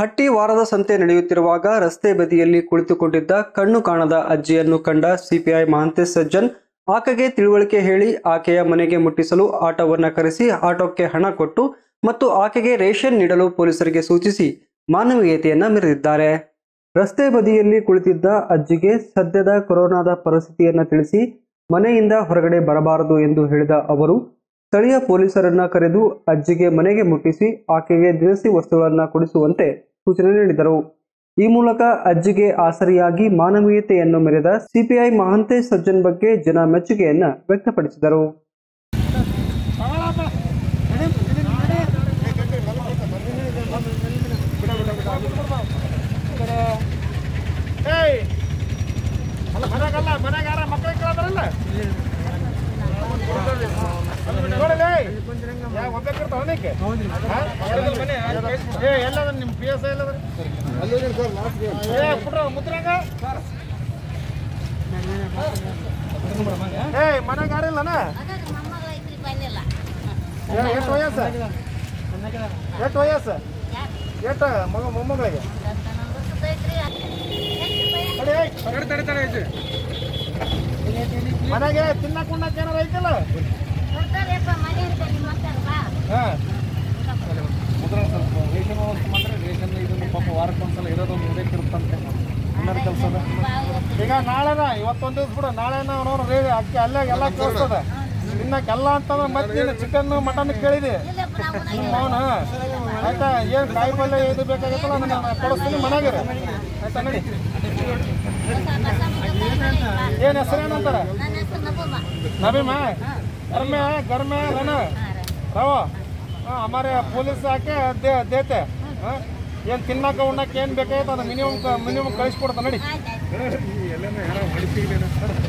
ಹಟ್ಟಿ ವಾರದ ಸಂತೆ ನಡೆಯುತ್ತಿರುವಾಗ ರಸ್ತೆ ಬದಿಯಲ್ಲಿ ಕುಳಿತುಕೊಂಡಿದ್ದ ಕಣ್ಣು ಕಾಣದ ಅಜ್ಜಿಯನ್ನು ಕಂಡ ಸಿಪಿಐ ಮಹಾಂತೇಶ್ ಸಜ್ಜನ್ ಆಕೆಗೆ ತಿಳುವಳಿಕೆ ಹೇಳಿ ಆಕೆಯ ಮನೆಗೆ ಮುಟ್ಟಿಸಲು ಆಟೋವನ್ನ ಕರೆಸಿ ಆಟೋಕ್ಕೆ ಹಣ ಕೊಟ್ಟು ಮತ್ತು ಆಕೆಗೆ ರೇಷನ್ ನೀಡಲು ಪೊಲೀಸರಿಗೆ ಸೂಚಿಸಿ ಮಾನವೀಯತೆಯನ್ನ ಮೆರೆದಿದ್ದಾರೆ ರಸ್ತೆ ಬದಿಯಲ್ಲಿ ಕುಳಿತಿದ್ದ ಅಜ್ಜಿಗೆ ಸದ್ಯದ ಕೊರೋನಾದ ಪರಿಸ್ಥಿತಿಯನ್ನ ತಿಳಿಸಿ ಮನೆಯಿಂದ ಹೊರಗಡೆ ಬರಬಾರದು ಎಂದು ಹೇಳಿದ ಅವರು ಸ್ಥಳೀಯ ಪೊಲೀಸರನ್ನ ಕರೆದು ಅಜ್ಜಿಗೆ ಮನೆಗೆ ಮುಟ್ಟಿಸಿ ಆಕೆಗೆ ದಿನಸಿ ವಸ್ತುಗಳನ್ನು ಕೊಡಿಸುವಂತೆ ಸೂಚನೆ ನೀಡಿದರು ಈ ಮೂಲಕ ಅಜ್ಜಿಗೆ ಆಸರಿಯಾಗಿ ಮಾನವೀಯತೆಯನ್ನು ಮೆರೆದ ಸಿಪಿಐ ಮಹಾಂತೇಶ್ ಸಜ್ಜನ್ ಬಗ್ಗೆ ಜನ ಮೆಚ್ಚುಗೆಯನ್ನ ವ್ಯಕ್ತಪಡಿಸಿದರು ಏಯ್ ಅಲ್ಲ ಮನ್ಯಾಗಲ್ಲ ಮನ್ಯಾಗ ಯಾರ ಮಕ್ಕಳಿಗೆ ಕೇಳತಾರಲ್ಲ ನೋಡಲೇ ಯಾ ಒಬ್ಬೇ ಕೊಡ್ತಾವ ಅವನಿಗೆ ಏ ಎಲ್ಲದ ನಿಮ್ಮ ಪಿ ಎಸ್ ಎಲ್ಲದ ಏ ಪುಟ್ರ ಮುದ್ರಂಗ ಏಯ್ ಮನ್ಯಾಗ ಯಾರಿಲ್ಲನ ಎಷ್ಟು ವಯಸ್ಸು ಎಷ್ಟು ವಯಸ್ಸು ಎಷ್ಟು ಮಗ ಮೊಮ್ಮಗಳಿಗೆ ತಡಿ, ಏಯ್. ಮನೆಗೆ ತಿನ್ನಕ್ ಉಣ್ಣಕ್ ಏನಾರ ಐತಲ್ಲ ಹಾ ಮುದ್ರ ಸ್ವಲ್ಪ ರೇಷನ್ ವ್ಯವಸ್ಥೆ ಮಾಡಿದ್ರೆ ರೇಷನ್ ಇದನ್ನು ಪಾಪ ವಾರಕ್ಕೆ ಒಂದ್ಸಲ ಇರೋದೊಂದು ಉದಕ್ಕಿರುತ್ತಂತೆ ಎಲ್ಲರ ಕೆಲಸದ ಈಗ ನಾಳೆನ ಇವತ್ತೊಂದು ದಿವ್ಸ ಬಿಡು ನಾಳೆ ನಾವು ನೋಡು ರೇ ಅಕ್ಕಿ ಅಲ್ಲೇ ಎಲ್ಲ ಕೇಳಿಸ್ತದ ತಿನ್ನಕ್ಕೆಲ್ಲ ಅಂತಂದ್ರೆ ಮತ್ತೆ ನೀನು ಚಿಕನ್ ಮಟನ್ ಕೇಳಿದೆ ಅವನು ಆಯ್ತಾ ಏನು ಕಾಯಿ ಪಲ್ಯ ಇದು ಬೇಕಾಗಿತ್ತಲ್ಲ ಅದನ್ನ ನಾನು ಕೊಡಿಸ್ತೀನಿ ಮನೆಗೆ ಆಯ್ತಾ ನಡಿ ಏನು ಹೆಸರೇನಂತಾರ नबीमा घर में है घर में रहना रहो हाँ, हमारे पुलिस आके दे देते हाँ? ಏನು ತಿನ್ನಕ ಉಣ್ಣಕ್ಕೆ ಏನು ಬೇಕಾಗಿತ್ತು ಅದು ಮಿನಿಮಮ್ ಮಿನಿಮಮ್ ಕಳಿಸ್ಕೊಡ್ತಾ ನಡಿ